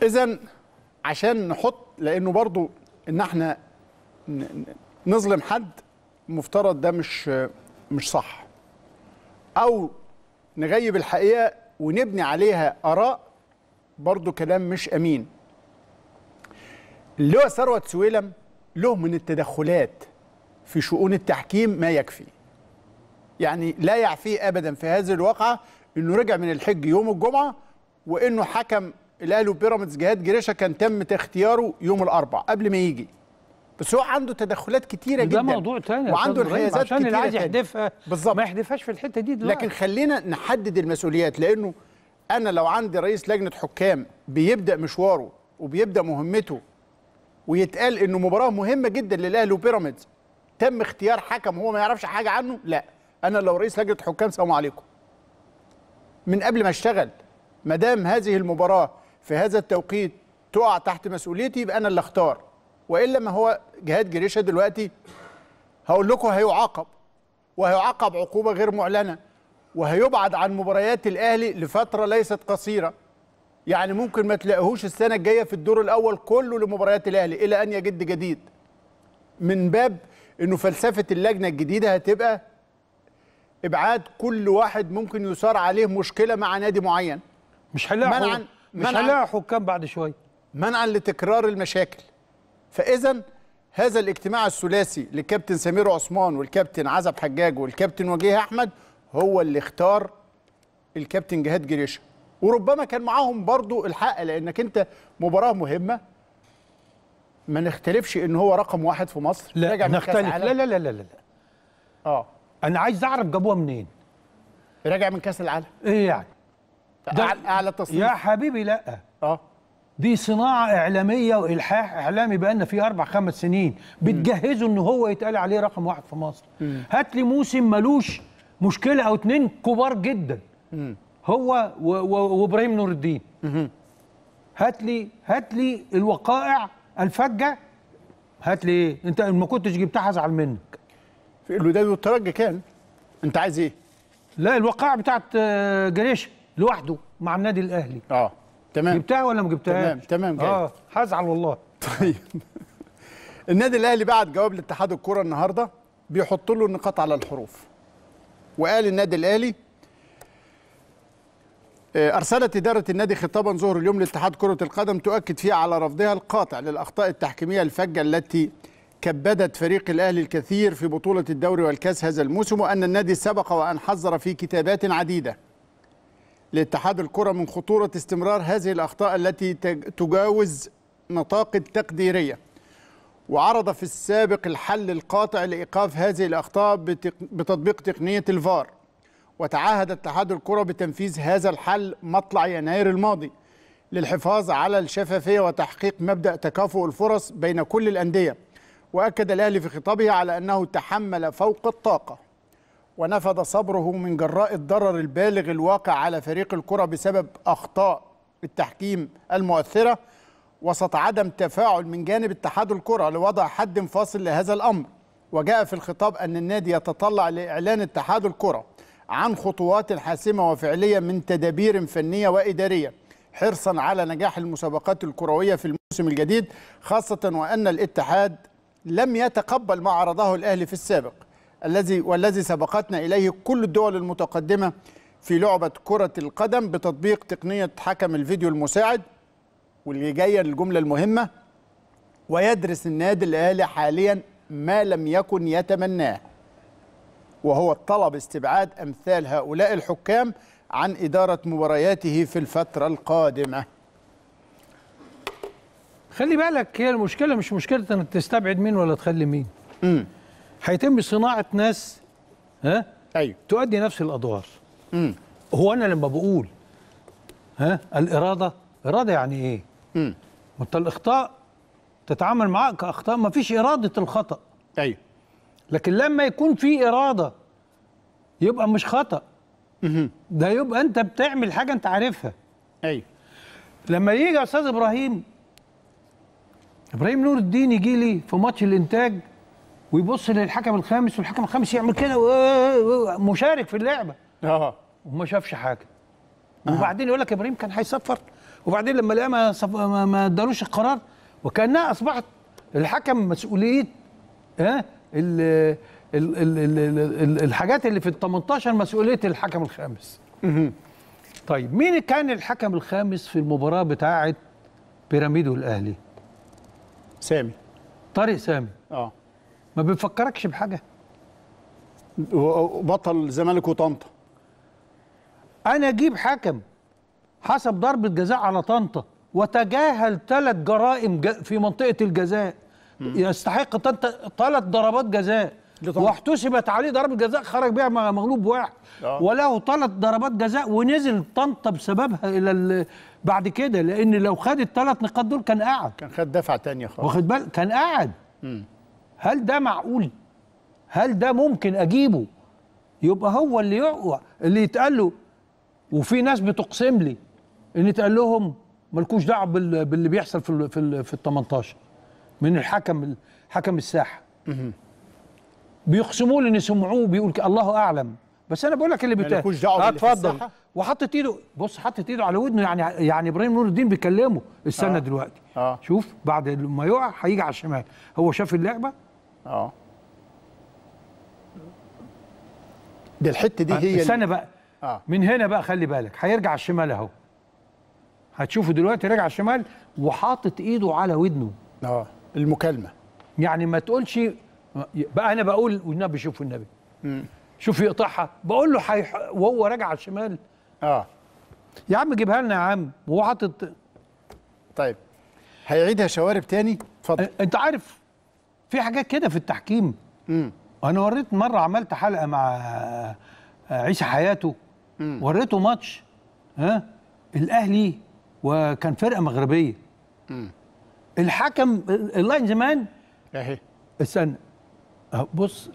اذا عشان نحط لانه برضو ان احنا ن- ن- نظلم حد مفترض ده مش مش صح او نغيب الحقيقه ونبني عليها اراء برضو كلام مش امين اللواء ثروت سويلم له من التدخلات في شؤون التحكيم ما يكفي يعني لا يعفيه ابدا في هذه الواقعه انه رجع من الحج يوم الجمعه وانه حكم الاهلي وبيراميدز جهاد جريشه كان تم اختياره يوم الاربعاء قبل ما يجي بس هو عنده تدخلات كتيره جدا ده موضوع تاني يا وعنده أستاذ إبراهيم، انحيازات عشان كتيره اللي عايز تاني. يحدفها بالظبط ما يحدفهاش في الحته دي دلوقتي لكن خلينا نحدد المسؤوليات لانه انا لو عندي رئيس لجنه حكام بيبدا مشواره وبيبدا مهمته ويتقال انه مباراه مهمه جدا للاهلي وبيراميدز تم اختيار حكم هو ما يعرفش حاجه عنه لا انا لو رئيس لجنه حكام سلام عليكم من قبل ما اشتغل ما دام هذه المباراه في هذا التوقيت تقع تحت مسؤوليتي يبقى انا اللي اختار والا ما هو جهاد جريشه دلوقتي هقول لكم هيعاقب وهيعاقب عقوبه غير معلنه وهيبعد عن مباريات الاهلي لفتره ليست قصيره يعني ممكن ما تلاقيهوش السنه الجايه في الدور الاول كله لمباريات الاهلي الى ان يجد جديد من باب انه فلسفه اللجنه الجديده هتبقى ابعاد كل واحد ممكن يثار عليه مشكله مع نادي معين مش هنلاقي منعاً- حك- مش منعاً- هنلاقي حكام بعد شويه منعا لتكرار المشاكل فاذا هذا الاجتماع الثلاثي للكابتن سمير عثمان والكابتن عزب حجاج والكابتن وجيه احمد هو اللي اختار الكابتن جهاد جريشه وربما كان معاهم برضو الحق لانك انت مباراه مهمه ما نختلفش ان هو رقم واحد في مصر لا راجع من كأس نختلف العالم. لا لا لا لا لا اه انا عايز اعرف جابوها منين راجع من كاس العالم ايه يعني ده- أعلى- اعلى تصنيف يا حبيبي لا اه دي صناعة إعلامية وإلحاح إعلامي بقالنا فيه أربع خمس سنين بتجهزوا إن هو يتقال عليه رقم واحد في مصر هات لي موسم ملوش مشكلة أو اتنين كبار جدا هو و- و- وإبراهيم نور الدين هات لي هات لي الوقائع الفجة هات لي إيه أنت ما كنتش جبتها هزعل منك في الوداد والترجي كان انت عايز ايه لا الوقائع بتاعت آه، جريشة لوحده مع النادي الأهلي اه تمام جبتها ولا ما جبتهاش؟ تمام، تمام، جاي. اه هزعل والله طيب النادي الاهلي بعت جواب لاتحاد الكره النهارده بيحط له النقاط على الحروف وقال النادي الاهلي آه، ارسلت اداره النادي خطابا ظهر اليوم لاتحاد كره القدم تؤكد فيه على رفضها القاطع للاخطاء التحكيميه الفجه التي كبدت فريق الاهلي الكثير في بطوله الدوري والكاس هذا الموسم وان النادي سبق وان حذر في كتابات عديده لاتحاد الكرة من خطورة استمرار هذه الأخطاء التي تج- تجاوز نطاق التقديرية وعرض في السابق الحل القاطع لإيقاف هذه الأخطاء بتق- بتطبيق تقنية الفار وتعهد اتحاد الكرة بتنفيذ هذا الحل مطلع يناير الماضي للحفاظ على الشفافية وتحقيق مبدأ تكافؤ الفرص بين كل الأندية وأكد الأهلي في خطابه على أنه تحمل فوق الطاقة ونفذ صبره من جراء الضرر البالغ الواقع على فريق الكرة بسبب أخطاء التحكيم المؤثرة وسط عدم تفاعل من جانب اتحاد الكرة لوضع حد فاصل لهذا الأمر وجاء في الخطاب أن النادي يتطلع لإعلان اتحاد الكرة عن خطوات حاسمة وفعلية من تدابير فنية وإدارية حرصا على نجاح المسابقات الكروية في الموسم الجديد خاصة وأن الاتحاد لم يتقبل ما عرضه الأهلي في السابق الذي والذي سبقتنا اليه كل الدول المتقدمه في لعبه كره القدم بتطبيق تقنيه حكم الفيديو المساعد واللي جايه الجمله المهمه ويدرس النادي الاهلي حاليا ما لم يكن يتمناه وهو طلب استبعاد امثال هؤلاء الحكام عن اداره مبارياته في الفتره القادمه خلي بالك هي المشكله مش مشكله انك تستبعد مين ولا تخلي مين امم هيتم صناعه ناس ها ايوه تؤدي نفس الادوار امم هو انا لما بقول ها الاراده اراده يعني ايه امم ما انت الاخطاء تتعامل معاه كاخطاء ما فيش اراده الخطا ايوه لكن لما يكون في اراده يبقى مش خطا ده يبقى انت بتعمل حاجه انت عارفها ايوه لما يجي استاذ ابراهيم ابراهيم نور الدين يجي لي في ماتش الانتاج ويبص للحكم الخامس والحكم الخامس يعمل كده و- و- مشارك في اللعبه اه وما شافش حاجه وبعدين يقول لك ابراهيم كان هيصفر وبعدين لما لقى ما صف- ما ما ادالوش القرار وكانها اصبحت الحكم مسؤوليه ها ال ال ال ال ال الحاجات اللي في ال 18 مسؤوليه الحكم الخامس طيب مين كان الحكم الخامس في المباراه بتاعه بيراميد والاهلي سامي طارق سامي اه ما بيفكركش بحاجه وبطل الزمالك وطنطا انا اجيب حكم حسب ضربه جزاء على طنطا وتجاهل ثلاث جرائم ج- في منطقه الجزاء يستحق طنطا ثلاث ضربات جزاء لطنطا. واحتسبت عليه ضربه جزاء خرج بيها مع مغلوب واحد آه. وله ثلاث ضربات جزاء ونزل طنطا بسببها الى ال- بعد كده لان لو خد الثلاث نقاط دول كان قاعد كان خد دفعه تانية خالص واخد بالك كان قاعد هل ده معقول هل ده ممكن اجيبه يبقى هو اللي يقع اللي يتقال له وفي ناس بتقسم لي ان يتقال لهم مالكوش دعوه بال- باللي بيحصل في ال في ال في ال 18 من الحكم حكم الساحه بيقسموا لي ان سمعوه بيقول ك- الله اعلم بس انا بقول لك اللي بيتقال مالكوش دعوة آه، باللي في اتفضل الساحة؟ وحطت ايده بص حطت ايده على ودنه يعني يعني ابراهيم نور الدين بيكلمه استنى آه. دلوقتي آه. شوف بعد ما يقع هيجي على الشمال هو شاف اللعبه اه دي الحته دي هي استنى بقى اه من هنا بقى خلي بالك هيرجع على الشمال اهو هتشوفه دلوقتي راجع على الشمال وحاطط ايده على ودنه اه المكالمه يعني ما تقولش بقى انا بقول والنبي شوف النبي شوف يقطعها بقول له حيح... وهو راجع على الشمال اه يا عم جيبها لنا يا عم وهو حاطط طيب هيعيدها شوارب تاني اتفضل انت عارف في حاجات كده في التحكيم امم انا وريت مره عملت حلقه مع عيسى حياته وريته ماتش ها الاهلي وكان فرقه مغربيه الحكم اللاين زمان اهي استنى أهو بص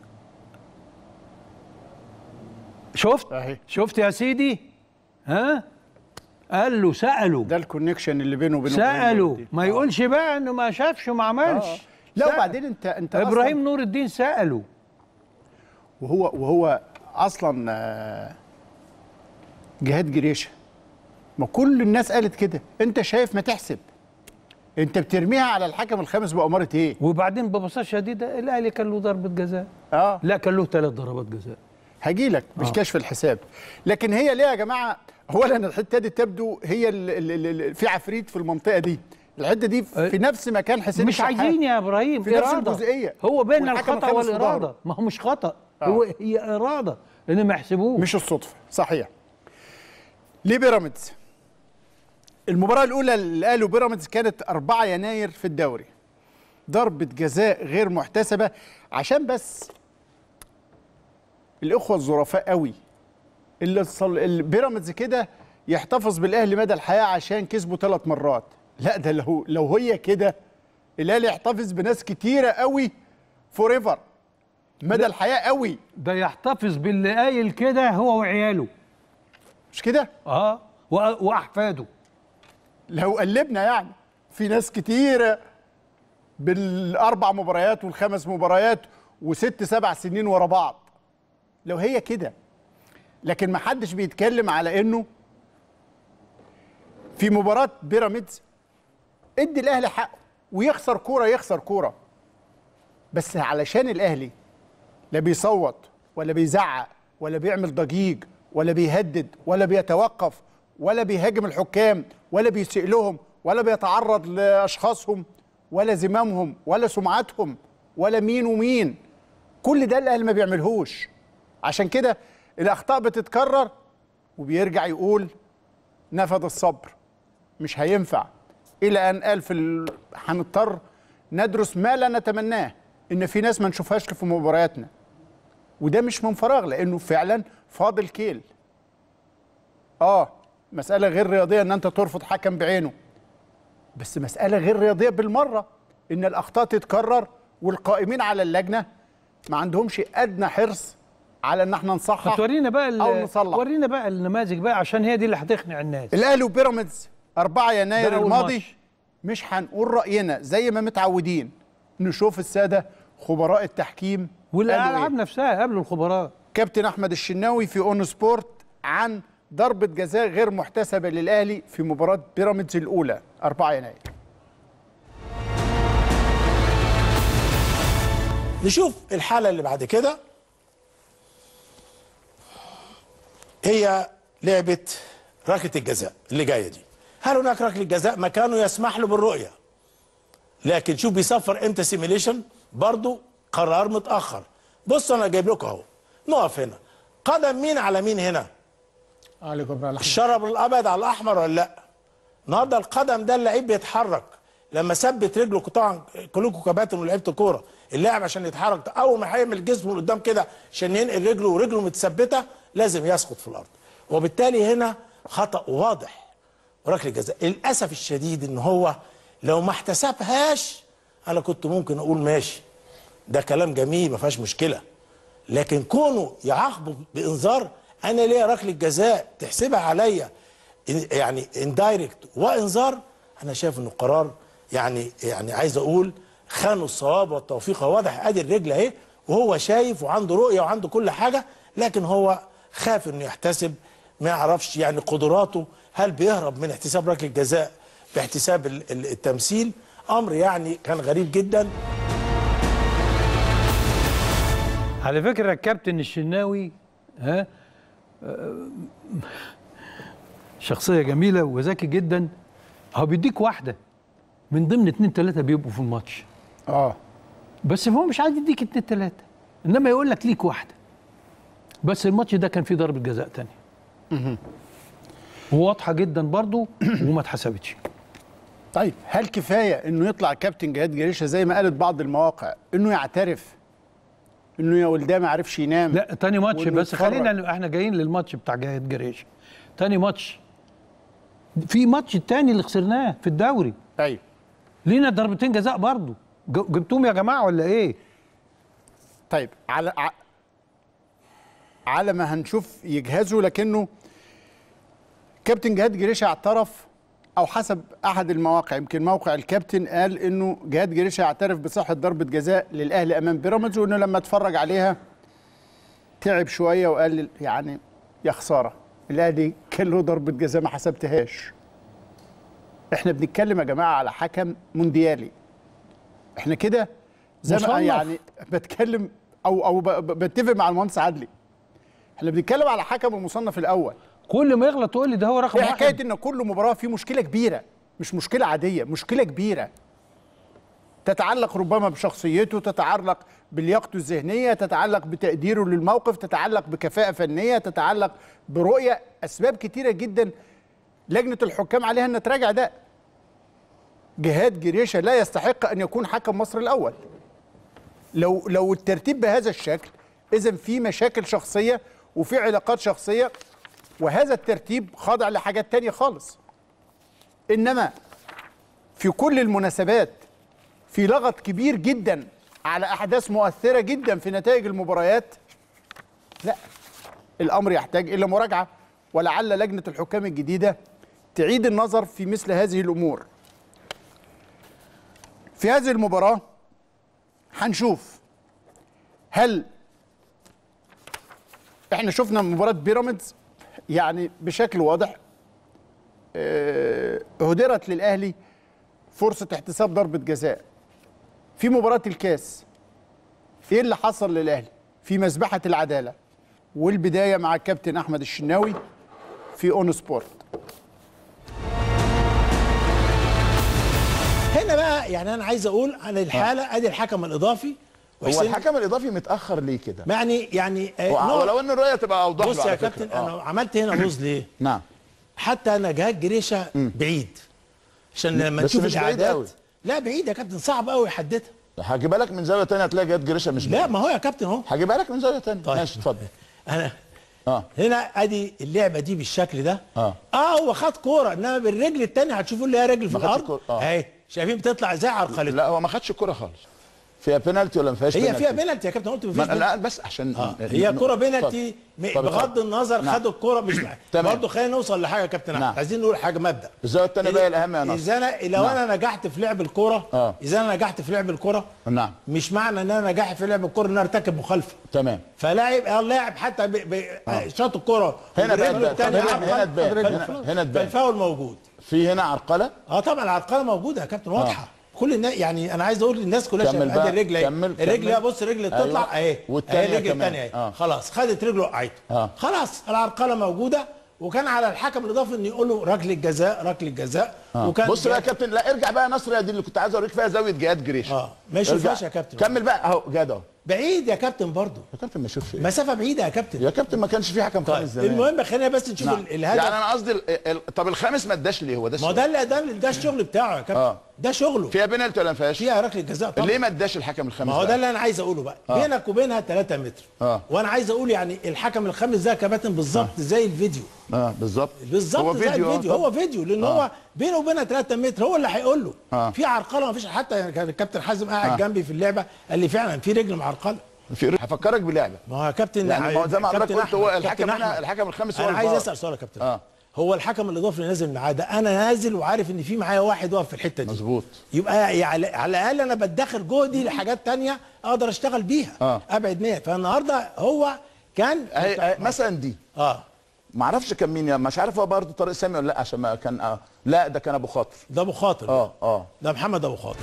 شفت اهي شفت يا سيدي ها قال له سأله ده الكونكشن اللي بينه وبين سأله ما يقولش بقى انه ما شافش وما عملش آه. لا سأل. وبعدين انت انت ابراهيم أصلاً نور الدين سأله وهو وهو اصلا آه، جهاد جريشه ما كل الناس قالت كده انت شايف ما تحسب انت بترميها على الحكم الخامس بأمارة ايه وبعدين ببساطه شديده الاهلي كان له ضربه جزاء اه لا كان له ثلاث ضربات جزاء هجي لك مش آه. كشف الحساب لكن هي ليه يا جماعه اولا الحته دي تبدو هي ال ال ال ال في عفريت في المنطقه دي الحته دي في نفس مكان حسين مش الشحات. عايزين يا ابراهيم في نفس إرادة. الجزئية. هو بين والحكم الخطا الخامس في والاراده ظهره. ما هو مش خطا آه. هو هي اراده لان ما يحسبوش مش الصدفه صحيح ليه بيراميدز المباراه الاولى الاهلي وبيراميدز كانت 4 يناير في الدوري ضربه جزاء غير محتسبه عشان بس الاخوه الظرفاء قوي اللي صل... اللي بيراميدز كده يحتفظ بالاهلي مدى الحياه عشان كسبوا ثلاث مرات لا ده لو لو هي كده الاهلي يحتفظ بناس كتيره قوي فور ايفر مدى الحياه قوي ده يحتفظ باللي قايل كده هو وعياله مش كده اه وأ- واحفاده لو قلبنا يعني في ناس كتيرة بالأربع مباريات والخمس مباريات وست سبع سنين ورا بعض لو هي كده لكن ما حدش بيتكلم على انه في مباراة بيراميدز ادي الاهلي حقه ويخسر كورة يخسر كورة بس علشان الاهلي لا بيصوت ولا بيزعق ولا بيعمل ضجيج ولا بيهدد ولا بيتوقف ولا بيهاجم الحكام ولا بيسيء لهم ولا بيتعرض لاشخاصهم ولا زمامهم ولا سمعتهم ولا مين ومين كل ده الاهلي ما بيعملهوش عشان كده الاخطاء بتتكرر وبيرجع يقول نفذ الصبر مش هينفع الى ان قال في ال... هنضطر ندرس ما لا نتمناه ان في ناس ما نشوفهاش في مبارياتنا وده مش من فراغ لانه فعلا فاضل كيل اه مساله غير رياضيه ان انت ترفض حكم بعينه بس مساله غير رياضيه بالمره ان الاخطاء تتكرر والقائمين على اللجنه ما عندهمش ادنى حرص على ان احنا نصحح تورينا بقى ال- أو نصلح. ورينا بقى النماذج بقى عشان هي دي اللي هتقنع الناس الاهلي وبيراميدز 4 يناير ده أول الماضي ماتش. مش هنقول راينا زي ما متعودين نشوف الساده خبراء التحكيم قالوا إيه. والالعاب نفسها قبل الخبراء كابتن احمد الشناوي في اون سبورت عن ضربة جزاء غير محتسبة للأهلي في مباراة بيراميدز الأولى 4 يناير نشوف الحالة اللي بعد كده هي لعبة ركلة الجزاء اللي جاية دي هل هناك ركلة جزاء مكانه يسمح له بالرؤية لكن شوف بيصفر امتى سيميليشن برضو قرار متأخر بص انا جايب لكم اهو نقف هنا قدم مين على مين هنا علي جبر على الشرب الابيض على الاحمر ولا لا النهارده القدم ده اللعيب بيتحرك لما ثبت رجله طبعا كلكم كباتن ولعيبه كوره اللاعب عشان يتحرك اول ما هيعمل جسمه لقدام كده عشان ينقل رجله ورجله متثبته لازم يسقط في الارض وبالتالي هنا خطا واضح وركله جزاء للاسف الشديد ان هو لو ما احتسبهاش انا كنت ممكن اقول ماشي ده كلام جميل ما فيهاش مشكله لكن كونه يعاقبه بانذار انا ليا ركله جزاء تحسبها عليا إن- يعني اندايركت وانذار انا شايف انه قرار يعني يعني عايز اقول خانوا الصواب والتوفيق هو واضح ادي الرجل اهي وهو شايف وعنده رؤيه وعنده كل حاجه لكن هو خاف انه يحتسب ما يعرفش يعني قدراته هل بيهرب من احتساب ركله جزاء باحتساب ال- ال- التمثيل امر يعني كان غريب جدا على فكره الكابتن الشناوي ها آه، شخصيه جميله وذكي جدا هو بيديك واحده من ضمن اتنين تلاته بيبقوا في الماتش اه بس هو مش عايز يديك اتنين تلاته انما يقول لك ليك واحده بس الماتش ده كان فيه ضربه جزاء تانية وواضحه جدا برضو وما اتحسبتش طيب هل كفايه انه يطلع كابتن جهاد جريشه زي ما قالت بعض المواقع انه يعترف انه يا ولداه ما عرفش ينام لا تاني ماتش وإنه بس يتفرج. خلينا احنا جايين للماتش بتاع جهاد جريش تاني ماتش في ماتش التاني اللي خسرناه في الدوري ايوه لينا ضربتين جزاء برضو ج- جبتوهم يا جماعه ولا ايه طيب على ع- على ما هنشوف يجهزوا لكنه كابتن جهاد جريشه اعترف او حسب احد المواقع يمكن موقع الكابتن قال انه جهاد جريشه يعترف بصحه ضربه جزاء للاهلي امام بيراميدز وانه لما اتفرج عليها تعب شويه وقال يعني يا خساره الاهلي كان له ضربه جزاء ما حسبتهاش احنا بنتكلم يا جماعه على حكم مونديالي احنا كده زي ما مصنف. يعني بتكلم او او ب- ب- بتفق مع المهندس عدلي احنا بنتكلم على حكم المصنف الاول كل ما يغلط تقول لي ده هو رقم ايه واحد حكايه ان كل مباراه في مشكله كبيره مش مشكله عاديه مشكله كبيره تتعلق ربما بشخصيته تتعلق بلياقته الذهنيه تتعلق بتقديره للموقف تتعلق بكفاءه فنيه تتعلق برؤيه اسباب كتيره جدا لجنه الحكام عليها ان تراجع ده جهاد جريشه لا يستحق ان يكون حكم مصر الاول لو لو الترتيب بهذا الشكل اذا في مشاكل شخصيه وفي علاقات شخصيه وهذا الترتيب خاضع لحاجات تانية خالص انما في كل المناسبات في لغط كبير جدا على احداث مؤثره جدا في نتائج المباريات لا الامر يحتاج الى مراجعه ولعل لجنه الحكام الجديده تعيد النظر في مثل هذه الامور في هذه المباراه هنشوف هل احنا شفنا مباراه بيراميدز يعني بشكل واضح آه، هدرت للاهلي فرصه احتساب ضربه جزاء في مباراه الكاس ايه اللي حصل للاهلي في مذبحه العداله والبدايه مع الكابتن احمد الشناوي في اون سبورت هنا بقى يعني انا عايز اقول على الحاله ادي الحكم الاضافي هو وحسين- الحكم الاضافي متاخر ليه كده؟ يعني يعني آه، هو- نوع- ولو ان الرؤيه تبقى اوضح بص له يا على فكرة. كابتن آه. انا عملت هنا بوز ليه؟ نعم حتى انا جهاد جريشه بعيد عشان لما بس تشوف مش بعيد الاعداد قوي. لا بعيد يا كابتن صعب قوي يحددها هجيبها لك من زاويه ثانيه هتلاقي جهاد جريشه مش لا بعيد. ما هو يا كابتن اهو هجيبها لك من زاويه ثانيه طيب. ماشي اتفضل انا اه هنا ادي اللعبه دي بالشكل ده آه. اه هو خد كوره انما بالرجل الثانيه هتشوفوا اللي هي رجل في ما خدش الارض كورة، آه. اهي شايفين بتطلع زي عرقلته لا هو ما خدش الكوره خالص فيها بينالتي ولا ما فيهاش هي بينالتي؟ فيها بينالتي يا كابتن قلت مفيش ما بينالتي. لا بس عشان آه. هي كرة بينالتي م- طب بغض اتفضل. النظر نعم. خدوا الكرة مش تمام. برضه خلينا نوصل لحاجه يا كابتن احمد نعم. عايزين نقول حاجه مبدا الزاويه الثانيه بقى الاهم يا ناصر اذا انا لو نعم. انا نجحت في لعب الكرة آه. اذا انا نجحت في لعب الكرة نعم مش معنى ان انا نجحت في لعب الكرة ان انا ارتكب مخالفه تمام فلاعب اللاعب حتى ب... ب... شاط الكرة هنا بقى برجله تبان. التانية هنا- هنا عرقل، تبان. فال- هنا- هنا تبان. فالفاول موجود في هنا عرقله اه طبعا العرقله موجوده يا كابتن واضحه كل الناس يعني انا عايز اقول للناس كلها كمل شايفه بقى. ادي الرجل اهي كمل- الرجل كمل. اهي بص الرجل أيوة. تطلع اهي والتانية اهي الرجل كمان. الثانيه اهي آه. خلاص خدت رجله وقعته آه. خلاص العرقله موجوده وكان على الحكم الاضافي انه يقول له ركله جزاء ركله جزاء آه. وكان بص بقى يا كابتن لا ارجع بقى يا نصر يا دي اللي كنت عايز اوريك فيها زاويه جهاد جريشه اه ما يشوفهاش يا كابتن كمل بقى اهو جهاد اهو بعيد يا كابتن برضه يا كابتن ما يشوفش ايه مسافه بعيده يا كابتن يا كابتن ما كانش في حكم طيب خامس زمان المهم خلينا بس نشوف نعم. ال- الهدف يعني انا قصدي ال- ال- طب الخامس ما اداش ليه هو ده ما هو السؤال. ده اللي ده ده الشغل بتاعه يا كابتن آه. ده شغله فيها بينالتي ولا ما فيهاش فيها ركله جزاء طبعا ليه ما اداش الحكم الخامس ما هو بقى؟ ده اللي انا عايز اقوله بقى آه. بينك وبينها 3 متر آه. وانا عايز اقول يعني الحكم الخامس ده يا كابتن بالظبط آه. زي الفيديو اه بالظبط بالظبط هو زي فيديو الفيديو آه، هو طب. فيديو لان آه. هو بينه وبينها 3 متر هو اللي هيقول له آه. في عرقله ما فيش حتى كان الكابتن حازم قاعد آه. جنبي في اللعبه قال لي فعلا في رجل معرقله في هفكرك بلعبه ما هو يا كابتن يعني ما هو زي ما حضرتك كابتن قلت هو أحمد، الحكم كابتن هنا أحمد. الحكم الخامس هو انا عايز الفار. اسال سؤال يا كابتن آه. هو الحكم الاضافي اللي نازل معاه ده انا نازل وعارف ان في معايا واحد واقف في الحته دي مظبوط. يبقى يعني على الاقل انا بدخر جهدي لحاجات تانية اقدر اشتغل بيها آه. ابعد منها فالنهارده هو كان أهي- أهي مثلا دي اه ما اعرفش كان مين يعني مش عارف هو برضه طارق سامي ولا لا عشان ما كان آه. لا ده كان ابو خاطر ده ابو خاطر اه اه ده محمد ابو خاطر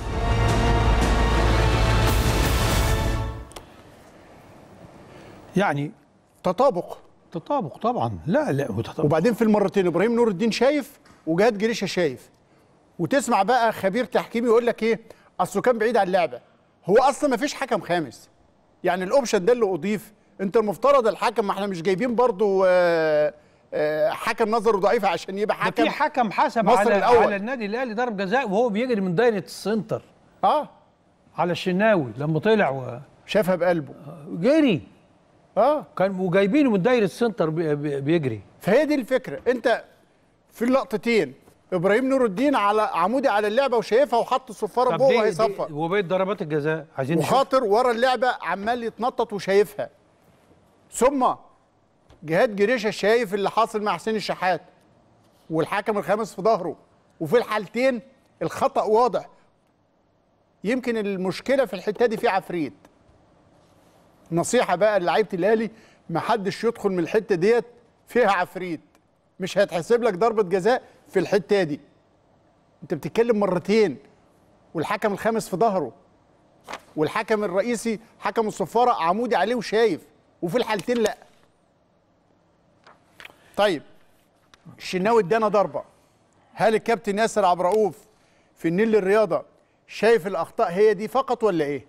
يعني تطابق تطابق طبعا لا لا هو تطابق وبعدين في المرتين ابراهيم نور الدين شايف وجهاد جريشه شايف وتسمع بقى خبير تحكيمي يقول لك ايه اصله كان بعيد عن اللعبه هو اصلا ما فيش حكم خامس يعني الاوبشن ده اللي اضيف انت المفترض الحكم ما احنا مش جايبين برضو آه، آه، حكم نظره ضعيفه عشان يبقى ده حكم في حكم حسب مصر على الأول. على النادي الاهلي ضرب جزاء وهو بيجري من دايره السنتر اه على الشناوي لما طلع شافها بقلبه وجري اه كان وجايبينه من دايره السنتر بي- بي- بيجري فهي دي الفكره انت في اللقطتين ابراهيم نور الدين على عمودي على اللعبه وشايفها وحط الصفاره طب بوه دي- وهيصفر دي- وبقت ضربات الجزاء عايزين نشوف. وخاطر ورا اللعبه عمال يتنطط وشايفها ثم جهاد جريشه شايف اللي حاصل مع حسين الشحات والحكم الخامس في ظهره وفي الحالتين الخطا واضح يمكن المشكله في الحته دي في عفريت نصيحه بقى لعيبه الاهلي ما حدش يدخل من الحته ديت فيها عفريت مش هيتحسب لك ضربه جزاء في الحته دي انت بتتكلم مرتين والحكم الخامس في ظهره والحكم الرئيسي حكم الصفاره عمودي عليه وشايف وفي الحالتين لا طيب الشناوي ادانا ضربه هل الكابتن ياسر عبد الرؤوف في النيل الرياضه شايف الاخطاء هي دي فقط ولا ايه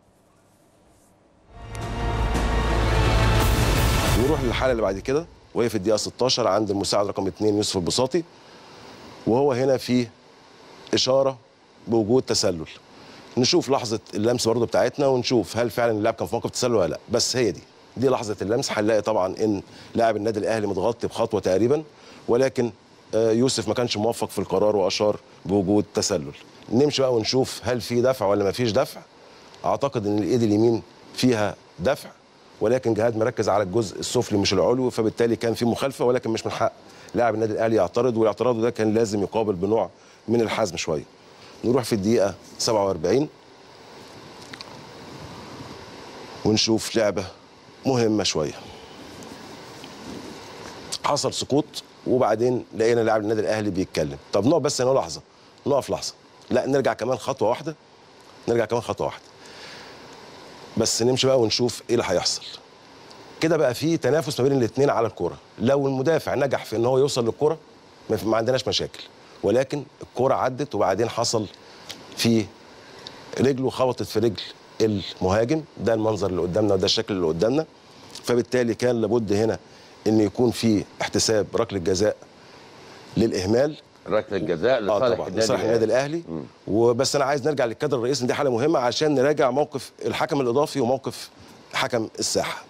نروح للحاله اللي بعد كده وهي في الدقيقه 16 عند المساعد رقم 2 يوسف البساطي وهو هنا في اشاره بوجود تسلل نشوف لحظه اللمس برضه بتاعتنا ونشوف هل فعلا اللاعب كان في موقف تسلل ولا لا بس هي دي دي لحظه اللمس هنلاقي طبعا ان لاعب النادي الاهلي متغطي بخطوه تقريبا ولكن آه، يوسف ما كانش موفق في القرار واشار بوجود تسلل نمشي بقى ونشوف هل في دفع ولا ما فيش دفع اعتقد ان الايد اليمين فيها دفع ولكن جهاد مركز على الجزء السفلي مش العلوي فبالتالي كان في مخالفه ولكن مش من حق لاعب النادي الاهلي يعترض والاعتراض ده كان لازم يقابل بنوع من الحزم شويه نروح في الدقيقه 47 ونشوف لعبه مهمه شويه حصل سقوط وبعدين لقينا لاعب النادي الاهلي بيتكلم طب نقف بس هنا لحظه نقف لحظه لا نرجع كمان خطوه واحده نرجع كمان خطوه واحده بس نمشي بقى ونشوف ايه اللي هيحصل كده بقى في تنافس ما بين الاثنين على الكوره لو المدافع نجح في ان هو يوصل للكوره ما في- ما عندناش مشاكل ولكن الكوره عدت وبعدين حصل في رجله خبطت في رجل المهاجم ده المنظر اللي قدامنا وده الشكل اللي قدامنا فبالتالي كان لابد هنا ان يكون في احتساب ركله جزاء للاهمال ركله الجزاء اه لصالح طبعا النادي لصالح النادي الاهلي وبس انا عايز نرجع للكادر الرئيسي دي حاله مهمه عشان نراجع موقف الحكم الاضافي وموقف حكم الساحه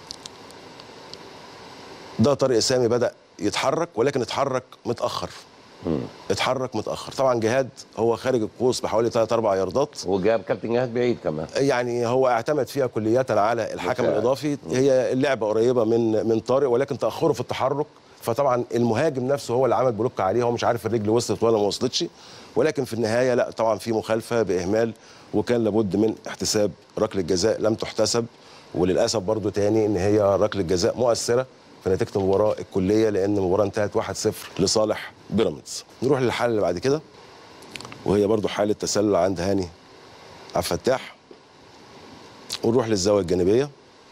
ده طارق سامي بدا يتحرك ولكن اتحرك متاخر اتحرك متاخر طبعا جهاد هو خارج القوس بحوالي 3 4 ياردات وجاب كابتن جهاد بعيد كمان يعني هو اعتمد فيها كلية على الحكم مساعد. الاضافي هي اللعبه قريبه من من طارق ولكن تاخره في التحرك فطبعا المهاجم نفسه هو اللي عمل بلوك عليه هو مش عارف الرجل وصلت ولا ما وصلتش ولكن في النهايه لا طبعا في مخالفه باهمال وكان لابد من احتساب ركله جزاء لم تحتسب وللاسف برضو تاني ان هي ركله جزاء مؤثره في نتيجه المباراه الكليه لان المباراه انتهت 1-0 لصالح بيراميدز نروح للحاله اللي بعد كده وهي برضو حاله تسلل عند هاني عبد الفتاح ونروح للزاويه الجانبيه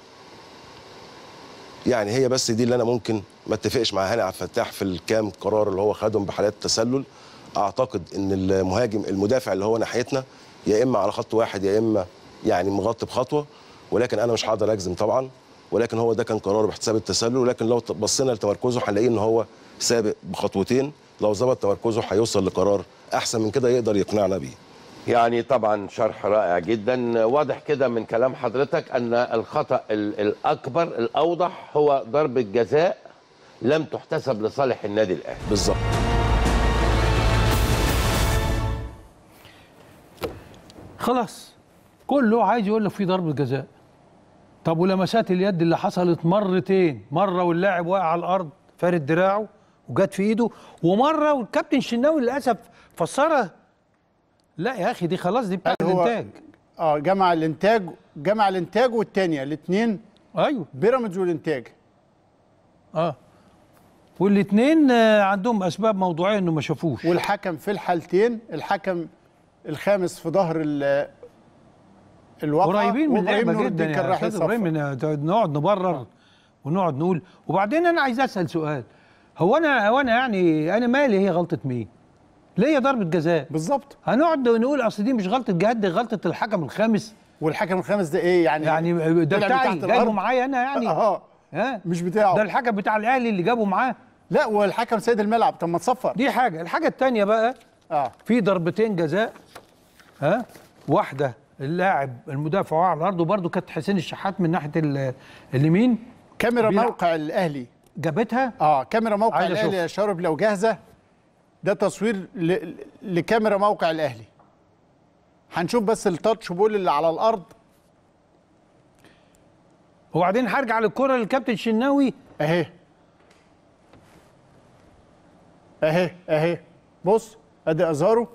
يعني هي بس دي اللي انا ممكن ما اتفقش مع هاني عبد الفتاح في الكام قرار اللي هو خدهم بحالات التسلل اعتقد ان المهاجم المدافع اللي هو ناحيتنا يا اما على خط واحد يا اما يعني مغطي بخطوه ولكن انا مش هقدر اجزم طبعا ولكن هو ده كان قراره باحتساب التسلل ولكن لو بصينا لتمركزه هنلاقيه ان هو سابق بخطوتين لو ظبط تمركزه هيوصل لقرار احسن من كده يقدر يقنعنا بيه يعني طبعا شرح رائع جدا واضح كده من كلام حضرتك ان الخطا ال- الاكبر الاوضح هو ضربه جزاء لم تحتسب لصالح النادي الاهلي بالظبط خلاص كله عايز يقول لك في ضربه جزاء طب ولمسات اليد اللي حصلت مرتين مره واللاعب واقع على الارض فارد دراعه وجت في ايده ومره والكابتن شناوي للاسف فسرها لا يا اخي دي خلاص دي بتاعت هو- الانتاج اه جمع الانتاج جمع الانتاج والثانيه الاثنين ايوه بيراميدز والانتاج اه والاثنين عندهم اسباب موضوعيه انه ما شافوش والحكم في الحالتين الحكم الخامس في ظهر ال- الواقع قريبين من وإبراهيم اللعبه نور جدا الدين كان يا رايح استاذ يصفر. ابراهيم من- نقعد نبرر ونقعد نقول وبعدين انا عايز اسال سؤال هو انا هو انا يعني انا مالي هي غلطه مين؟ ليه ضربه جزاء؟ بالظبط هنقعد نقول اصل دي مش غلطه جهاد دي غلطه الحكم الخامس والحكم الخامس ده ايه يعني يعني ده طلع من بتاعي تحت جايبه الأرض. معايا انا يعني اه ها مش بتاعه ده الحكم بتاع الاهلي اللي جابه معاه لا والحكم سيد الملعب طب ما تصفر دي حاجه الحاجه الثانيه بقى اه في ضربتين جزاء ها واحده اللاعب المدافع وقع على الارض وبرده كانت حسين الشحات من ناحيه ال- اليمين كاميرا بيلعب. موقع الاهلي جابتها اه كاميرا موقع عايز الاهلي أشوف. يا شارب لو جاهزه ده تصوير ل... لكاميرا موقع الاهلي هنشوف بس التاتش بول اللي على الارض وبعدين هرجع للكره للكابتن شناوي اهي اهي اهي بص ادي ازارو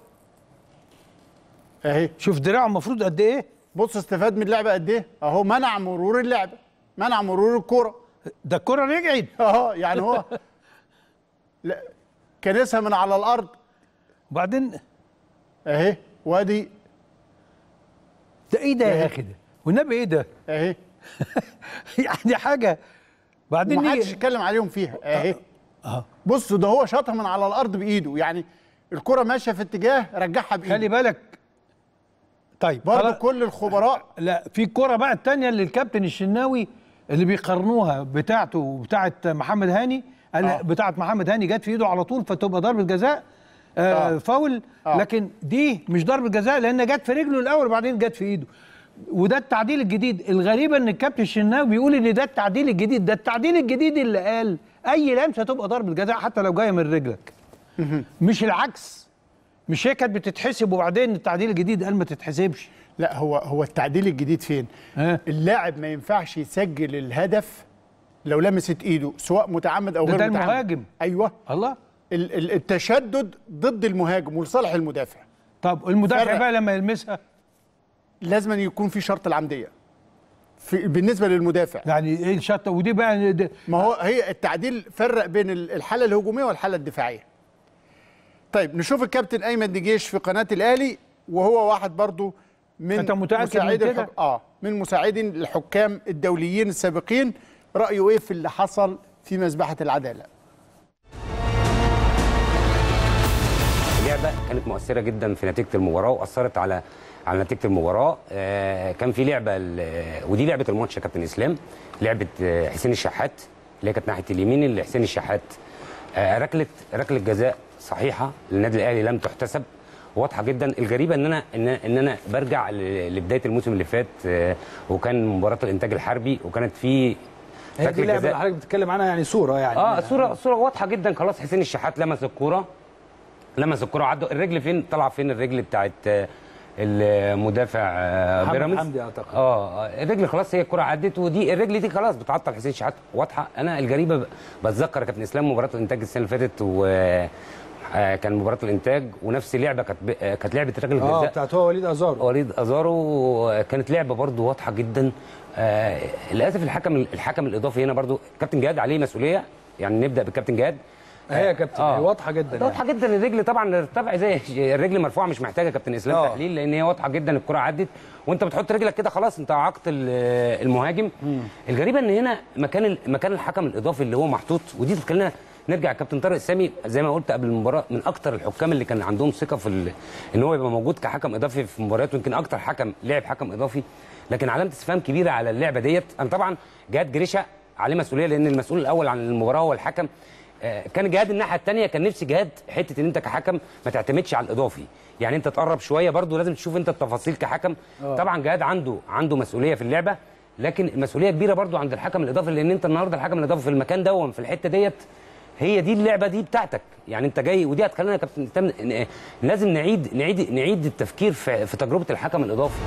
اهي شوف دراعه المفروض قد ايه بص استفاد من اللعبه قد ايه اهو منع مرور اللعبه منع مرور الكوره ده الكره رجعت اه يعني هو لا كنسها من على الارض وبعدين اهي وادي ده ايه ده يا اخي ده والنبي ايه ده اهي يعني حاجه بعدين ومحدش نيجي يتكلم عليهم فيها اهي بص ده هو شاطها من على الارض بايده يعني الكره ماشيه في اتجاه رجعها بايده خلي بالك طيب برضه خلاص. كل الخبراء لا في الكرة بقى التانية اللي الكابتن الشناوي اللي بيقارنوها بتاعته وبتاعت محمد هاني قال آه. بتاعت محمد هاني جت في ايده على طول فتبقى ضربة جزاء آه آه. فاول آه. لكن دي مش ضربة جزاء لان جت في رجله الاول وبعدين جت في ايده وده التعديل الجديد الغريبة ان الكابتن الشناوي بيقول ان ده التعديل الجديد ده التعديل الجديد اللي قال اي لمسة تبقى ضربة جزاء حتى لو جاية من رجلك مش العكس مش هي كانت بتتحسب وبعدين التعديل الجديد قال ما تتحسبش لا هو هو التعديل الجديد فين؟ ها؟ اللاعب ما ينفعش يسجل الهدف لو لمست ايده سواء متعمد او ده غير ده متعمد المهاجم. ايوه الله ال- ال- التشدد ضد المهاجم ولصالح المدافع طب المدافع فرق. بقى لما يلمسها لازم أن يكون في شرط العمديه في بالنسبه للمدافع يعني ايه الشطه ودي بقى ده ما هو هي التعديل فرق بين ال- الحاله الهجوميه والحاله الدفاعيه طيب نشوف الكابتن ايمن دجيش في قناه الاهلي وهو واحد برضو من أنت متأكد من مساعدي كده؟ الحك... اه من مساعدين الحكام الدوليين السابقين رايه ايه في اللي حصل في مذبحه العداله اللعبه كانت مؤثره جدا في نتيجه المباراه واثرت على على نتيجه المباراه آه، كان في لعبه ال- ودي لعبه الماتش يا كابتن اسلام لعبه آه، حسين الشحات اللي هي كانت ناحيه اليمين اللي حسين الشحات آه، ركله ركله جزاء صحيحه للنادي الاهلي لم تحتسب واضحه جدا الغريبه ان انا ان ان انا برجع ل- لبدايه الموسم اللي فات آه، وكان مباراه الانتاج الحربي وكانت في هي دي ركلة اللعبه جزاء. اللي حضرتك بتتكلم عنها يعني صوره يعني اه صوره صوره واضحه جدا خلاص حسين الشحات لمس الكوره لمس الكره وعدى الرجل فين طلع فين الرجل بتاعت آه، المدافع آه، محمد بيراميدز حمدي أعتقد. اه آه، الرجل خلاص هي الكره عدت ودي الرجل دي خلاص بتعطل حسين شحات واضحه انا الجريبه ب- بتذكر كابتن اسلام مباراه الانتاج السنه اللي فاتت و آه، كان مباراه الانتاج ونفس اللعبه كانت ب- آه، كانت لعبه رجل اه الجزاء بتاعت هو وليد ازارو وليد ازارو كانت لعبه برضو واضحه جدا آه للاسف الحكم الحكم الاضافي هنا برضو كابتن جهاد عليه مسؤوليه يعني نبدا بالكابتن جهاد هي يا كابتن آه. هي واضحه جدا يعني. واضحه جدا الرجل طبعا ارتفع زي الرجل مرفوعه مش محتاجه كابتن اسلام آه. تحليل لان هي واضحه جدا الكره عدت وانت بتحط رجلك كده خلاص انت عاقت ال- المهاجم الغريبه ان هنا مكان ال- مكان الحكم الاضافي اللي هو محطوط ودي تخلينا نرجع كابتن طارق السامي زي ما قلت قبل المباراه من اكتر الحكام اللي كان عندهم ثقه في ال- ان هو يبقى موجود كحكم اضافي في مباريات ويمكن اكتر حكم لعب حكم اضافي لكن علامه استفهام كبيره على اللعبه ديت انا طبعا جهاد جريشه عليه مسؤوليه لان المسؤول الاول عن المباراه هو الحكم آه، كان جهاد الناحيه الثانيه كان نفسي جهاد حته ان انت كحكم ما تعتمدش على الاضافي يعني انت تقرب شويه برضو لازم تشوف انت التفاصيل كحكم طبعا جهاد عنده عنده مسؤوليه في اللعبه لكن المسؤوليه كبيره برضو عند الحكم الاضافي لان انت النهارده الحكم الاضافي في المكان دون في الحته ديت هي دي اللعبه دي بتاعتك يعني انت جاي ودي هتخلينا يا كابتن اسلام ن- لازم نعيد نعيد نعيد التفكير في, في تجربه الحكم الاضافي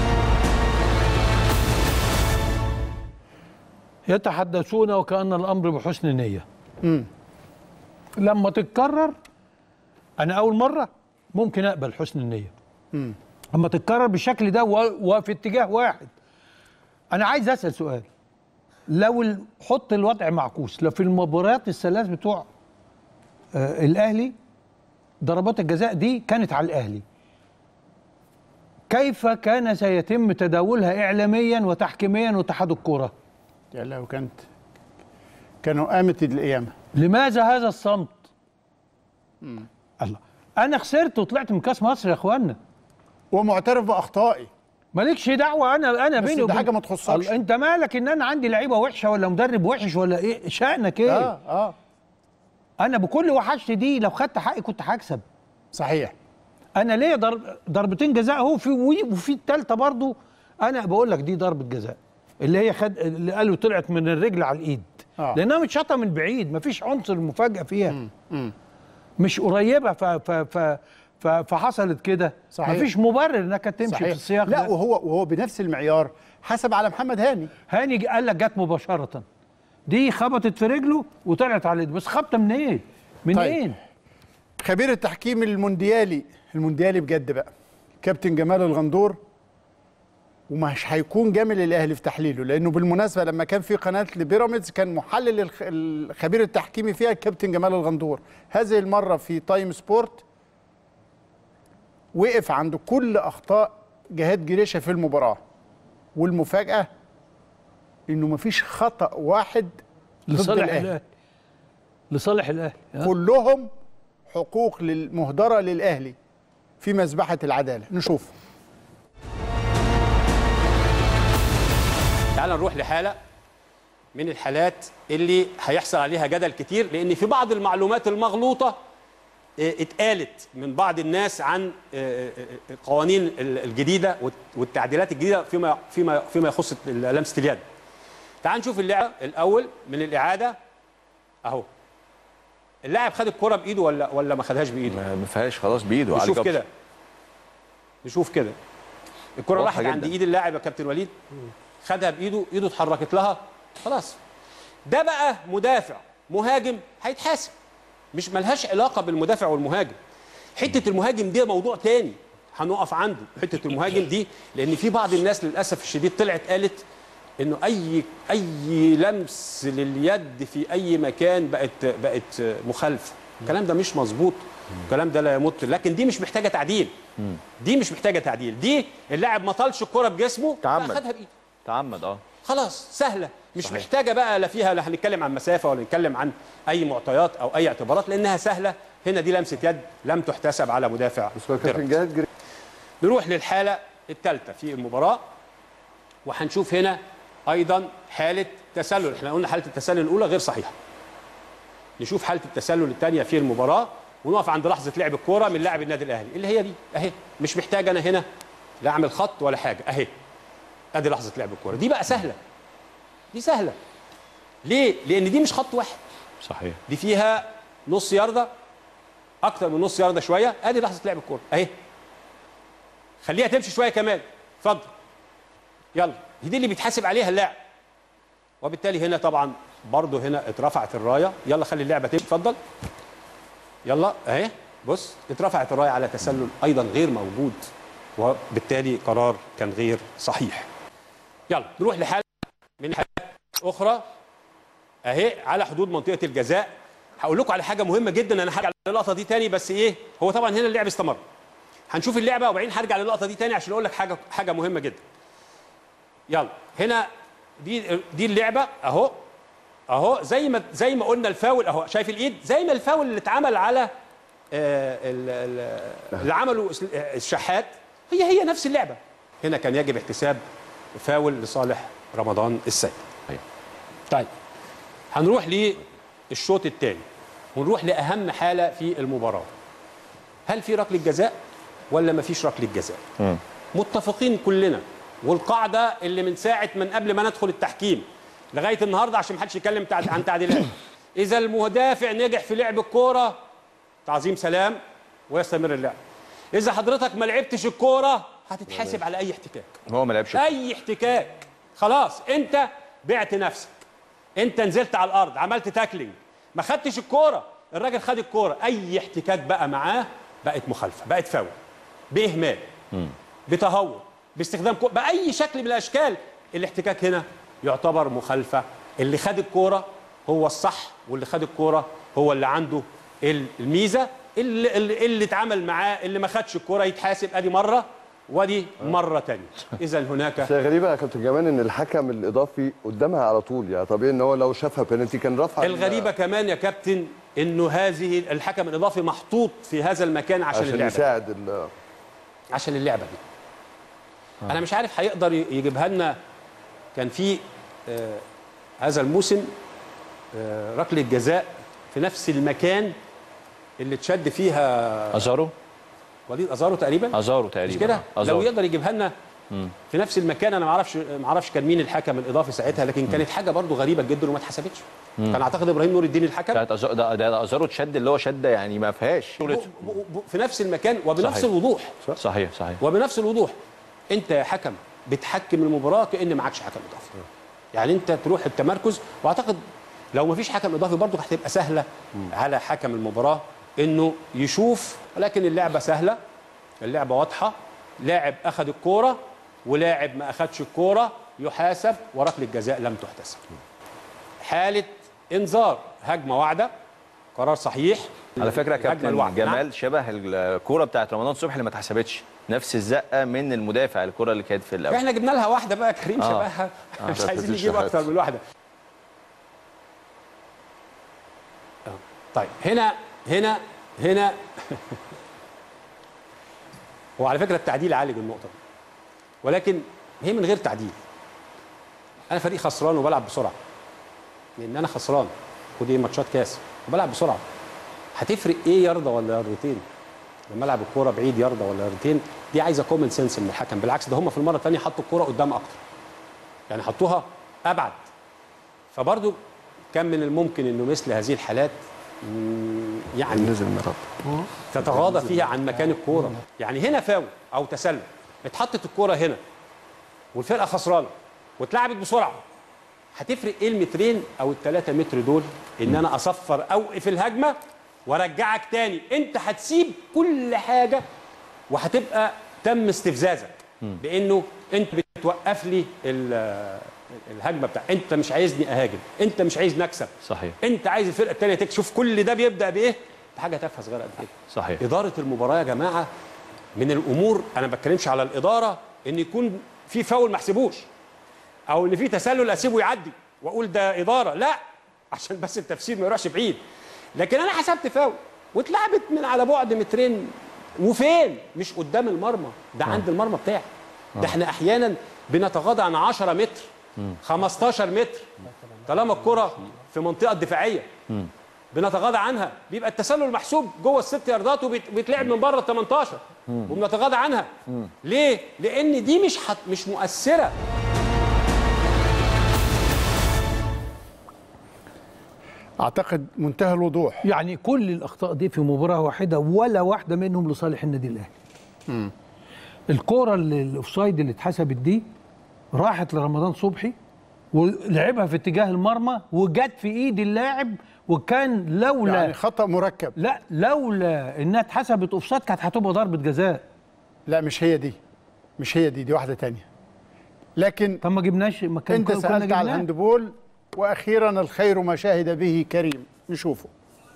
يتحدثون وكأن الأمر بحسن نية لما تتكرر أنا أول مرة ممكن أقبل حسن النية لما تتكرر بالشكل ده و- وفي اتجاه واحد أنا عايز أسأل سؤال لو ال- حط الوضع معكوس لو في المباريات الثلاث بتوع آه الأهلي ضربات الجزاء دي كانت على الأهلي كيف كان سيتم تداولها إعلاميا وتحكيميا واتحاد الكرة يا لو كانت كانوا قامت القيامه لماذا هذا الصمت؟ الله انا خسرت وطلعت من كاس مصر يا اخوانا ومعترف باخطائي مالكش دعوه انا انا بس بيني دي وبين حاجة ما تخصكش. الله، انت مالك ان انا عندي لعيبه وحشه ولا مدرب وحش ولا ايه شأنك ايه؟ اه اه انا بكل وحشتي دي لو خدت حقي كنت هكسب صحيح انا ليه ضرب ضربتين جزاء اهو في وفي الثالثه برضو انا بقول لك دي ضربه جزاء اللي هي خد اللي قالوا طلعت من الرجل على الايد آه. لانها متشاطه من بعيد مفيش عنصر مفاجاه فيها مش قريبه ف ف ف ف فحصلت كده صحيح. مفيش مبرر انك تمشي في صحيح السياق لا ده وهو وهو بنفس المعيار حسب على محمد هاني هاني ج- قال لك جت مباشره دي خبطت في رجله وطلعت على الايد بس خبطه منين؟ منين؟ خبير التحكيم المونديالي المونديالي بجد بقى كابتن جمال الغندور ومش هيكون جامل الاهلي في تحليله لانه بالمناسبه لما كان في قناه لبيراميدز كان محلل الخ- الخبير التحكيمي فيها الكابتن جمال الغندور هذه المره في تايم سبورت وقف عند كل اخطاء جهاد جريشه في المباراه والمفاجاه انه مفيش خطا واحد ضد لصالح الاهلي الاهلي لصالح الاهلي ها؟ كلهم حقوق للمهدرة للأهلي في مذبحة العدالة نشوف تعال نروح لحاله من الحالات اللي هيحصل عليها جدل كتير لان في بعض المعلومات المغلوطه آه، اتقالت من بعض الناس عن آه، آه، القوانين ال- الجديده والت- والتعديلات الجديده فيما فيما فيما يخص ال- لمسه اليد. تعال نشوف اللعبه الاول من الاعاده اهو. اللاعب خد الكره بايده ولا ولا ما خدهاش بايده؟ ما ما فيهاش خلاص بايده علي نشوف جبر. كده نشوف كده الكره واضحة راحت عند جدا. ايد اللاعب يا كابتن وليد خدها بايده ايده اتحركت لها خلاص ده بقى مدافع مهاجم هيتحاسب مش ملهاش علاقه بالمدافع والمهاجم حته المهاجم دي موضوع تاني هنقف عنده حته المهاجم دي لان في بعض الناس للاسف الشديد طلعت قالت انه اي اي لمس لليد في اي مكان بقت بقت مخالفه الكلام ده مش مظبوط الكلام ده لا يمت لكن دي مش محتاجه تعديل دي مش محتاجه تعديل دي اللاعب ما طالش الكره بجسمه تعمد. خدها بايده تعمد اه خلاص سهله مش صحيح. محتاجه بقى لا فيها لا هنتكلم عن مسافه ولا نتكلم عن اي معطيات او اي اعتبارات لانها سهله هنا دي لمسه يد لم تحتسب على مدافع بيراميدز. نروح للحاله الثالثه في المباراه وهنشوف هنا ايضا حاله تسلل احنا قلنا حاله التسلل الاولى غير صحيحه نشوف حاله التسلل الثانيه في المباراه ونقف عند لحظه لعب الكوره من لاعب النادي الاهلي اللي هي دي اهي مش محتاج انا هنا لا اعمل خط ولا حاجه اهي ادي لحظه لعب الكوره دي بقى سهله دي سهله ليه لان دي مش خط واحد صحيح دي فيها نص ياردة اكتر من نص يارده شويه ادي لحظه لعب الكوره اهي خليها تمشي شويه كمان اتفضل يلا هي دي اللي بيتحاسب عليها اللاعب وبالتالي هنا طبعا برضه هنا اترفعت الرايه يلا خلي اللعبه تمشي اتفضل يلا اهي بص اترفعت الرايه على تسلل ايضا غير موجود وبالتالي قرار كان غير صحيح يلا نروح لحاله من حالات اخرى اهي على حدود منطقه الجزاء هقول لكم على حاجه مهمه جدا انا هرجع للقطه دي تاني بس ايه هو طبعا هنا اللعب استمر هنشوف اللعبه وبعدين هرجع للقطه دي تاني عشان اقول لك حاجه حاجه مهمه جدا يلا هنا دي دي اللعبه اهو اهو زي ما زي ما قلنا الفاول اهو شايف الايد زي ما الفاول اللي اتعمل على آه، ال- ال- اللي عمله الس- الشحات هي هي نفس اللعبه هنا كان يجب احتساب فاول لصالح رمضان السيد طيب هنروح للشوط الثاني ونروح لاهم حاله في المباراه هل في ركله جزاء ولا ما فيش ركله جزاء متفقين كلنا والقاعده اللي من ساعه من قبل ما ندخل التحكيم لغايه النهارده عشان ما حدش يتكلم تعد- عن تعديلات اذا المدافع نجح في لعب الكوره تعظيم سلام ويستمر اللعب اذا حضرتك ما لعبتش الكوره هتتحاسب على اي احتكاك هو ما لعبش اي احتكاك خلاص انت بعت نفسك انت نزلت على الارض عملت تاكلينج ما خدتش الكوره الراجل خد الكوره اي احتكاك بقى معاه بقت مخالفه بقت فاول باهمال بتهور باستخدام كو... باي شكل من الاشكال الاحتكاك هنا يعتبر مخالفه اللي خد الكوره هو الصح واللي خد الكوره هو اللي عنده ال- الميزه اللي اللي, اللي اتعامل معاه اللي ما خدش الكوره يتحاسب ادي مره ودي مره تانية اذا هناك بس غريبة يا كابتن كمان ان الحكم الاضافي قدامها على طول يعني طبيعي ان هو لو شافها بينالتي كان رفع الغريبه كمان يا كابتن انه هذه الحكم الاضافي محطوط في هذا المكان عشان, عشان اللعبه يساعد ال- عشان اللعبه دي انا مش عارف هيقدر يجيبها لنا كان في آه هذا الموسم آه ركله جزاء في نفس المكان اللي اتشد فيها ازارو وليد ازارو تقريبا ازارو تقريبا مش كده آه، أزارو. لو يقدر يجيبها لنا في نفس المكان انا ما اعرفش ما اعرفش كان مين الحكم الاضافي ساعتها لكن كانت حاجه برضو غريبه جدا وما اتحسبتش كان اعتقد ابراهيم نور الدين الحكم بتاعت أزارو ده, ده, ده ازارو اتشد اللي هو شده يعني ما فيهاش ب- ب- ب- في نفس المكان وبنفس صحيح. الوضوح صحيح صحيح وبنفس الوضوح انت يا حكم بتحكم المباراه كان معكش حكم اضافي يعني انت تروح التمركز واعتقد لو ما فيش حكم اضافي برضه هتبقى سهله على حكم المباراه انه يشوف ولكن اللعبه سهله اللعبه واضحه لاعب اخذ الكوره ولاعب ما اخذش الكوره يحاسب وركله جزاء لم تحتسب حاله انذار هجمه واعده قرار صحيح على فكره الهجمة كابتن الواحدة. نعم. جمال شبه الكوره بتاعت رمضان صبحي اللي ما اتحسبتش نفس الزقه من المدافع الكوره اللي كانت في الاول احنا جبنا لها واحده بقى كريم آه. شبهها آه. مش عايزين بتاعت نجيب الشحات. اكتر من واحده آه. طيب هنا هنا هنا وعلى فكره التعديل عالج النقطه دي ولكن هي من غير تعديل انا فريق خسران وبلعب بسرعه لان انا خسران ودي ماتشات كاس وبلعب بسرعه هتفرق ايه يارده ولا ياردتين لما العب الكوره بعيد يارده ولا ياردتين دي عايزه كومن سنس من الحكم بالعكس ده هم في المره الثانيه حطوا الكوره قدام اكتر يعني حطوها ابعد فبرضو كان من الممكن انه مثل هذه الحالات مم، يعني نزل الملعب تتغاضى فيها عن مكان الكوره يعني هنا فاول او تسلل اتحطت الكوره هنا والفرقه خسرانه واتلعبت بسرعه هتفرق ايه المترين او الثلاثة متر دول ان انا اصفر اوقف الهجمه وارجعك تاني انت هتسيب كل حاجه وهتبقى تم استفزازك بانه انت بتوقف لي ال- الهجمه بتاع انت مش عايزني اهاجم انت مش عايز نكسب صحيح انت عايز الفرقه الثانيه تكسب شوف كل ده بيبدا بايه بحاجه تافهه صغيره قد كده صحيح اداره المباراه يا جماعه من الامور انا ما بتكلمش على الاداره ان يكون في فاول ما احسبوش او ان في تسلل اسيبه يعدي واقول ده اداره لا عشان بس التفسير ما يروحش بعيد لكن انا حسبت فاول واتلعبت من على بعد مترين وفين مش قدام المرمى ده عند المرمى بتاعي ده احنا احيانا بنتغاضى عن 10 متر 15 متر طالما الكره في منطقه دفاعيه بنتغاضى عنها بيبقى التسلل محسوب جوه الست ياردات وبيتلعب من بره ال 18 وبنتغاضى عنها ليه؟ لان دي مش حت مش مؤثره اعتقد منتهى الوضوح يعني كل الاخطاء دي في مباراه واحده ولا واحده منهم لصالح النادي الاهلي الكوره اللي الاوفسايد اللي اتحسبت دي راحت لرمضان صبحي ولعبها في اتجاه المرمى وجت في ايد اللاعب وكان لولا يعني خطا مركب لا لولا انها اتحسبت اوفسايد كانت هتبقى ضربه جزاء لا مش هي دي مش هي دي دي واحده تانية لكن طب ما جبناش ما كان انت كنا سالت على جبناه. الهاندبول واخيرا الخير ما شهد به كريم نشوفه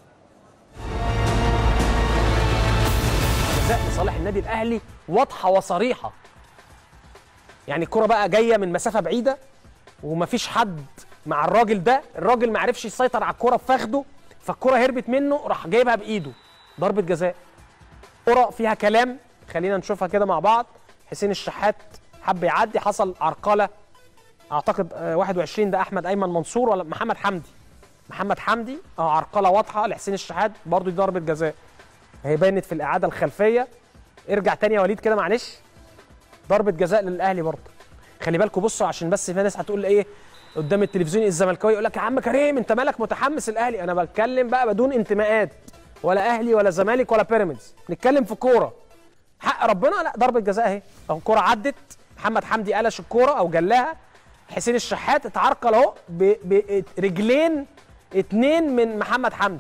جزاء لصالح النادي الاهلي واضحه وصريحه يعني الكره بقى جايه من مسافه بعيده ومفيش حد مع الراجل ده الراجل ما عرفش يسيطر على الكره بفخده فالكره هربت منه راح جايبها بايده ضربه جزاء كره فيها كلام خلينا نشوفها كده مع بعض حسين الشحات حب يعدي حصل عرقله اعتقد آه، 21 ده احمد ايمن منصور ولا محمد حمدي محمد حمدي اه عرقله واضحه لحسين الشحات برضو دي ضربه جزاء هي بانت في الاعاده الخلفيه ارجع تاني يا وليد كده معلش ضربه جزاء للاهلي برضه خلي بالكم بصوا عشان بس في ناس هتقول ايه قدام التلفزيون الزملكاوي يقول لك يا عم كريم انت مالك متحمس الاهلي انا بتكلم بقى بدون انتماءات ولا اهلي ولا زمالك ولا بيراميدز نتكلم في كوره حق ربنا لا ضربه جزاء اهي اهو الكوره عدت محمد حمدي قلش الكوره او جلاها حسين الشحات اتعرقل اهو ب- برجلين اتنين من محمد حمدي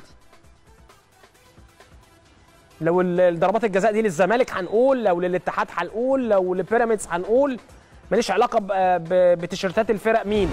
لو ال- الضربات الجزاء دي للزمالك هنقول لو للاتحاد هنقول لو لبيراميدز هنقول ماليش علاقه ب- ب- بتيشيرتات الفرق مين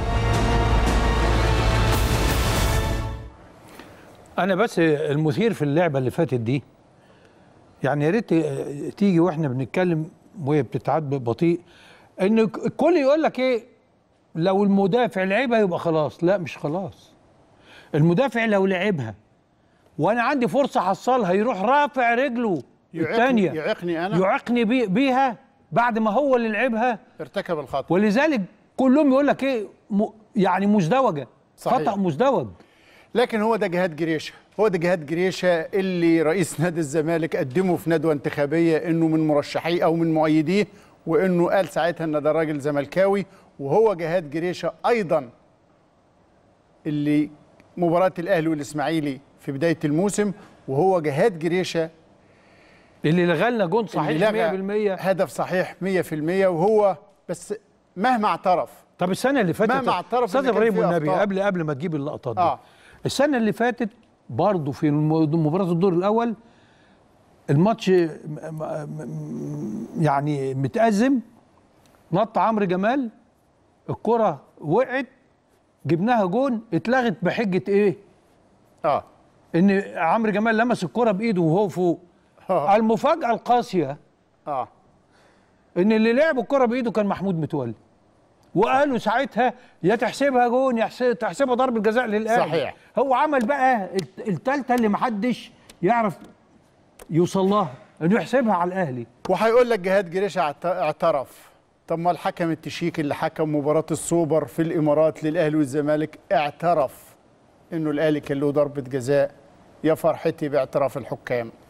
انا بس المثير في اللعبه اللي فاتت دي يعني يا ريت تيجي واحنا بنتكلم وهي بتتعاد بطيء ان الكل يقول لك ايه لو المدافع لعبها يبقى خلاص لا مش خلاص المدافع لو لعبها وانا عندي فرصه احصلها يروح رافع رجله يعيقني- الثانيه يعيقني أنا؟ يعيقني بي بيها بعد ما هو اللي لعبها ارتكب الخطا ولذلك كلهم يقول لك ايه م يعني مزدوجه صحيح. خطا مزدوج لكن هو ده جهاد جريشه هو ده جهاد جريشه اللي رئيس نادي الزمالك قدمه في ندوه انتخابيه انه من مرشحيه او من مؤيديه وانه قال ساعتها ان ده راجل زملكاوي وهو جهاد جريشه ايضا اللي مباراه الاهلي والاسماعيلي في بدايه الموسم وهو جهاد جريشه اللي لغى لنا جون اللي صحيح لغى 100% هدف صحيح 100% وهو بس مهما اعترف طب السنه اللي فاتت مهما اعترف إن استاذ كان ابراهيم في والنبي أخطاء. قبل قبل ما تجيب اللقطات دي آه. السنه اللي فاتت برضه في الم- مباراه الدور الاول الماتش م- م- م- يعني متأزم نط عمرو جمال الكره وقعت جبناها جون اتلغت بحجه ايه؟ اه ان عمرو جمال لمس الكره بايده وهو فوق آه. المفاجاه القاسيه اه ان اللي لعب الكره بايده كان محمود متولي وقالوا ساعتها يا تحسبها جون يا حس- تحسبها ضربه جزاء للاهلي صحيح. هو عمل بقى الت- التالتة اللي محدش يعرف يوصل لها انه يحسبها على الاهلي وهيقول لك جهاد جريشه اعت- اعترف طب ما الحكم التشيك اللي حكم مباراه السوبر في الامارات للاهلي والزمالك اعترف انه الاهلي كان له ضربه جزاء يا فرحتي باعتراف الحكام